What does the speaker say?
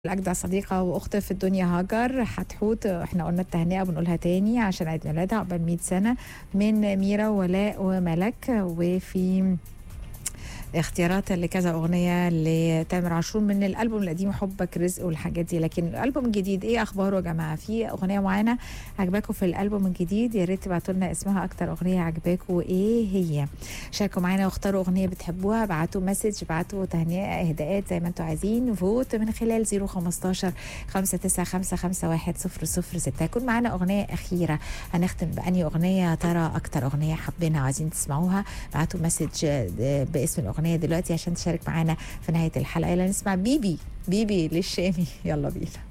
الأجدع صديقة وأخت في الدنيا هاجر حتحوت احنا قلنا التهنئة بنقولها تاني عشان عيد ميلادها عقبال 100 سنة من ميرا ولاء وملك وفي اختيارات لكذا اغنيه لتامر عاشور من الالبوم القديم حبك رزق والحاجات دي لكن الالبوم الجديد ايه اخباره يا جماعه في اغنيه معينه عجباكم في الالبوم الجديد يا ريت تبعتوا لنا اسمها اكتر اغنيه عجباكم وايه هي شاركوا معانا واختاروا اغنيه بتحبوها ابعتوا مسج ابعتوا تهنئه اهداءات زي ما انتم عايزين فوت من خلال 015 59551 006 يكون معانا اغنيه اخيره هنختم باني اغنيه يا ترى اكتر اغنيه حابينها عايزين تسمعوها ابعتوا مسج باسم الاغنيه دلوقتي عشان تشارك معانا في نهايه الحلقه يلا نسمع بيبي بيبي للشامي يلا بينا